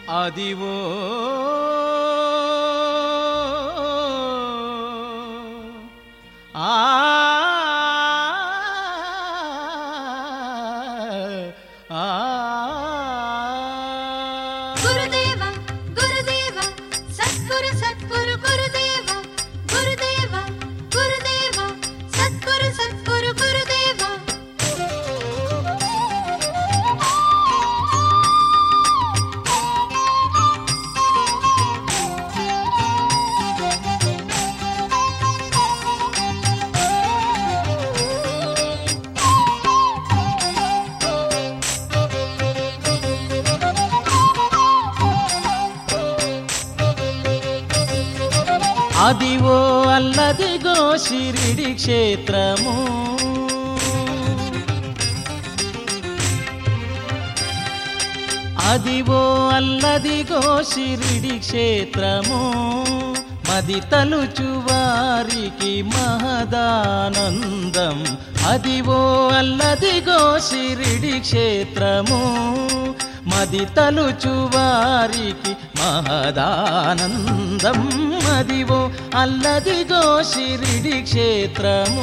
అదివో ఆ ఆ గురుదేవ గురుదేవ సద్గురు సద్గురు గురుదేవ గురుదేవ గురుదేవ సద్గురు సద్గురు గురుదేవ అదివో అల్లదిగో షిరిడి క్షేత్రము అదివో అల్లదిగో షిరిడి క్షేత్రము మది తలుచు వారికి మహదానందం అదివో అల్లదిగో షిరిడి క్షేత్రము మది తలుచు వారికి మహదానందం అదివో అల్లదిగో షిరిడి క్షేత్రము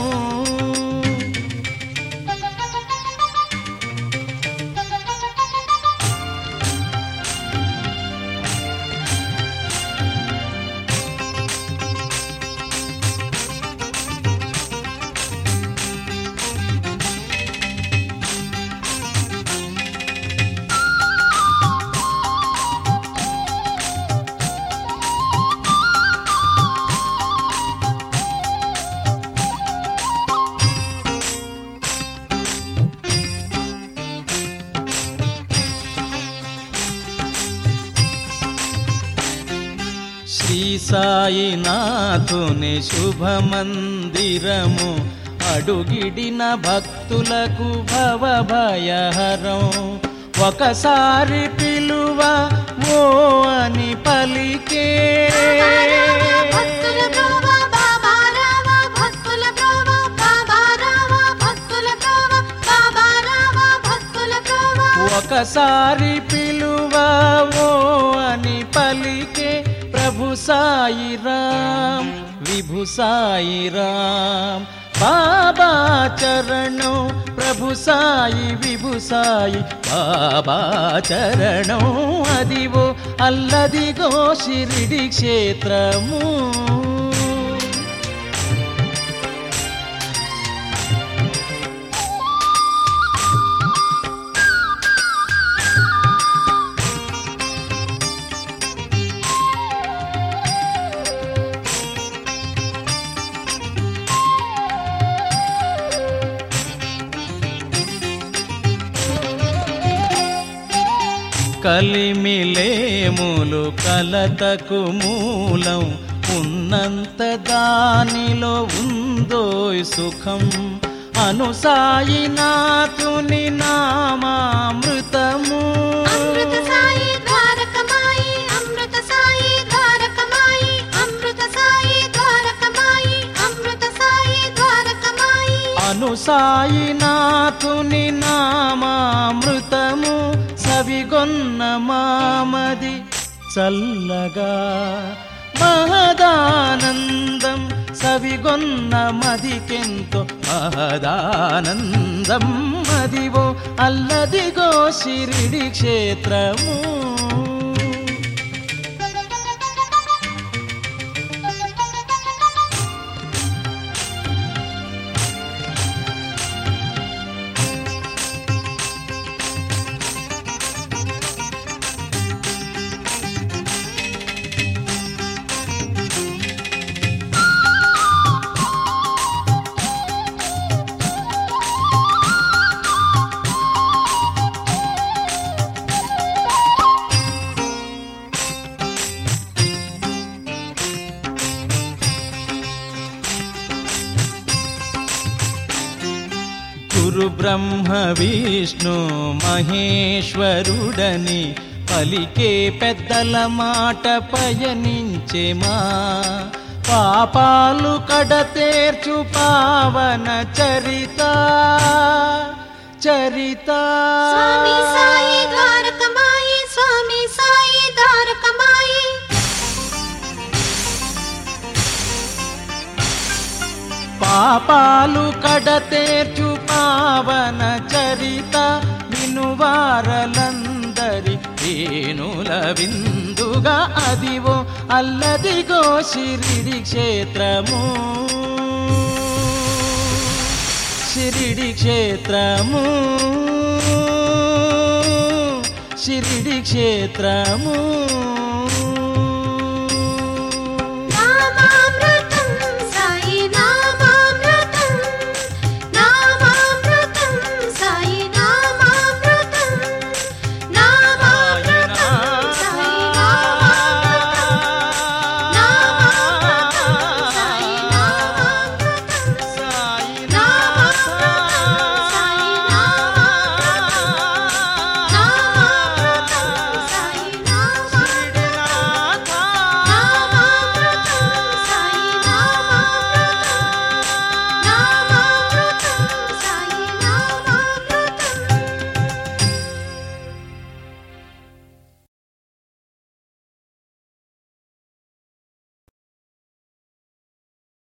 శ్రీ సాయినాథుని శుభమందిరము అడుగిడిన భక్తులకు భవభయహరం ఒకసారి పిలువ ఓ అని పలికే భక్తుల బ్రోవ బాబా రావ భక్తుల బ్రోవ బాబా రావ భక్తుల బ్రోవ బాబా రావ భక్తుల బ్రోవ ఒకసారి పిలువ ఓ అని పలికే ప్రభు సాయి రామ్ విభు సాయి రామ్ బాబా చరణం ప్రభు సాయి విభు సాయి బాబా చరణం అదివో అల్లదిగో షిరిడి క్షేత్రము కలిమిలేములు కలతకు మూలం ఉన్నంత దానిలో ఉందో సుఖం అనుసాయినాథుని నామామృతము అమృత సాయి ద్వారకమాయి అమృత సాయి ద్వారకమాయి అమృత సాయి ద్వారకమాయి అమృత సాయి ద్వారకమాయి అనుసాయినాథుని నామామృతము సవిగొన్న మామది చల్లగా మహదానందం సవిగొన్న మదికెంతో మహదానందం మదివో అల్లదిగో షిరిడి క్షేత్రము గురు బ్రహ్మ విష్ణు మహేశ్వరుడని పలికే పెద్దల మాట పయనించెమా పాపాలు కడతేర్చు పావన చరిత చరిత స్వామి సాయి ద్వారకమాయి స్వామి సాయి ద్వారకమాయి పాపాలు కడతేర్చు పావన చరిత వినువారలందరి వేణుల విందుగా అదివో అల్లదిగో షిరిడి క్షేత్రము షిరిడి క్షేత్రము షిరిడి క్షేత్రము